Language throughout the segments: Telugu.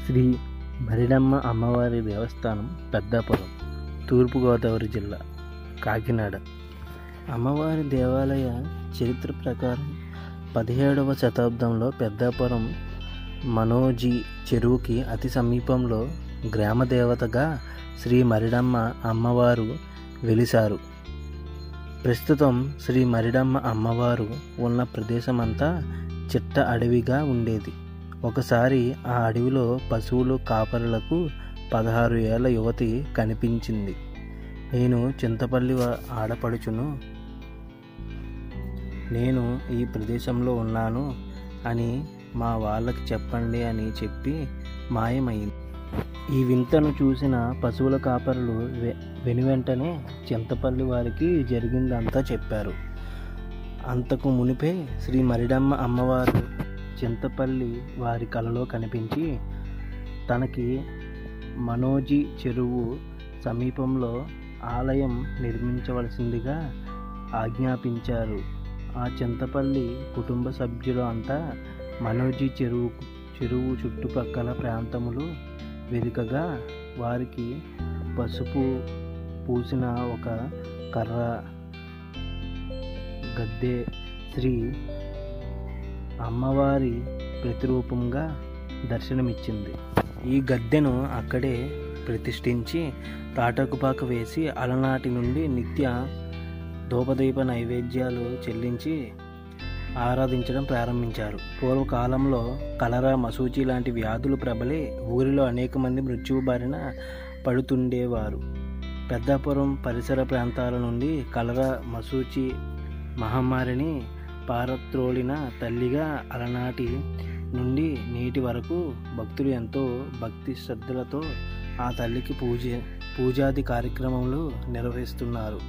శ్రీ మరిడమ్మ అమ్మవారి దేవస్థానం పెద్దాపురం తూర్పుగోదావరి జిల్లా కాకినాడ అమ్మవారి దేవాలయ చరిత్ర ప్రకారం పదిహేడవ శతాబ్దంలో పెద్దాపురం మనోజీ చెరువుకి అతి సమీపంలో గ్రామ దేవతగా శ్రీ మరిడమ్మ అమ్మవారు వెలిశారు ప్రస్తుతం శ్రీ మరిడమ్మ అమ్మవారు ఉన్న ప్రదేశమంతా చిట్ట అడవిగా ఉండేది ఒకసారి ఆ అడవిలో పశువులు కాపరులకు పదహారు ఏళ్ల యువతి కనిపించింది నేను చింతపల్లి వా- ఆడపడుచును నేను ఈ ప్రదేశంలో ఉన్నాను అని మా వాళ్ళకి చెప్పండి అని చెప్పి మాయమైంది ఈ వింతను చూసిన పశువుల కాపరులు వె వెనువెంటనే చింతపల్లి వారికి జరిగిందంతా చెప్పారు అంతకు మునిపే శ్రీ మరిడమ్మ అమ్మవారు చింతపల్లి వారి కలలో కనిపించి తనకి మనోజీ చెరువు సమీపంలో ఆలయం నిర్మించవలసిందిగా ఆజ్ఞాపించారు ఆ చింతపల్లి కుటుంబ సభ్యులు అంతా మనోజీ చెరువు చెరువు చుట్టుపక్కల ప్రాంతములు వెనుకగా వారికి పసుపు పూసిన ఒక కర్ర గద్దె శ్రీ అమ్మవారి ప్రతిరూపంగా దర్శనమిచ్చింది ఈ గద్దెను అక్కడే ప్రతిష్ఠించి తాటకుపాక వేసి అలనాటి నుండి నిత్య ధూపదీప నైవేద్యాలు చెల్లించి ఆరాధించడం ప్రారంభించారు పూర్వకాలంలో కలరా మసూచి లాంటి వ్యాధులు ప్రబలి ఊరిలో అనేక మంది మృత్యువు బారిన పడుతుండేవారు పెద్దాపురం పరిసర ప్రాంతాల నుండి కలరా మసూచి మహమ్మారిని పారత్రోలిన తల్లిగా అలనాటి నుండి నేటి వరకు భక్తులు ఎంతో భక్తి శ్రద్ధలతో ఆ తల్లికి పూజ పూజాది కార్యక్రమములు నిర్వహిస్తున్నారు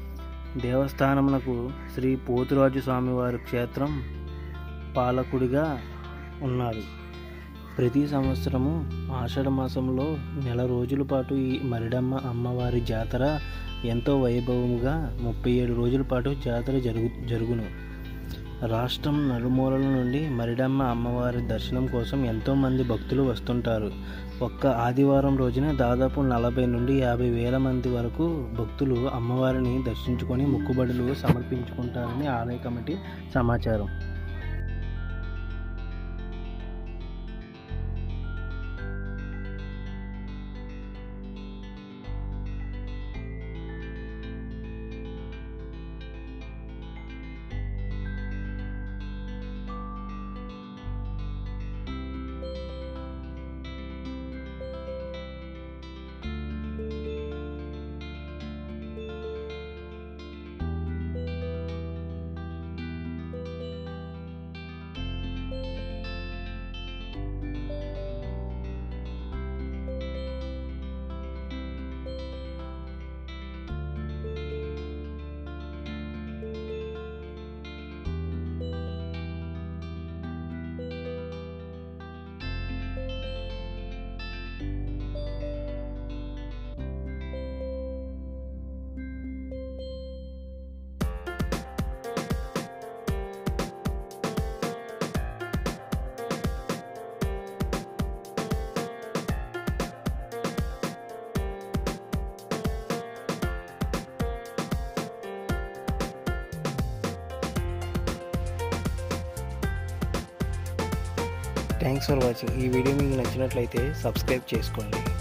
దేవస్థానమునకు శ్రీ పోతురాజు స్వామివారి క్షేత్రం పాలకుడిగా ఉన్నారు ప్రతి సంవత్సరము ఆషాఢ మాసంలో నెల రోజుల పాటు ఈ మరిడమ్మ అమ్మవారి జాతర ఎంతో వైభవముగా ముప్పై ఏడు రోజుల పాటు జాతర జరుగు జరుగును రాష్ట్రం నలుమూలల నుండి మరిడమ్మ అమ్మవారి దర్శనం కోసం ఎంతోమంది భక్తులు వస్తుంటారు ఒక్క ఆదివారం రోజున దాదాపు నలభై నుండి యాభై వేల మంది వరకు భక్తులు అమ్మవారిని దర్శించుకొని మొక్కుబడులు సమర్పించుకుంటారని ఆలయ కమిటీ సమాచారం థ్యాంక్స్ ఫర్ వాచింగ్ ఈ వీడియో మీకు నచ్చినట్లయితే సబ్స్క్రైబ్ చేసుకోండి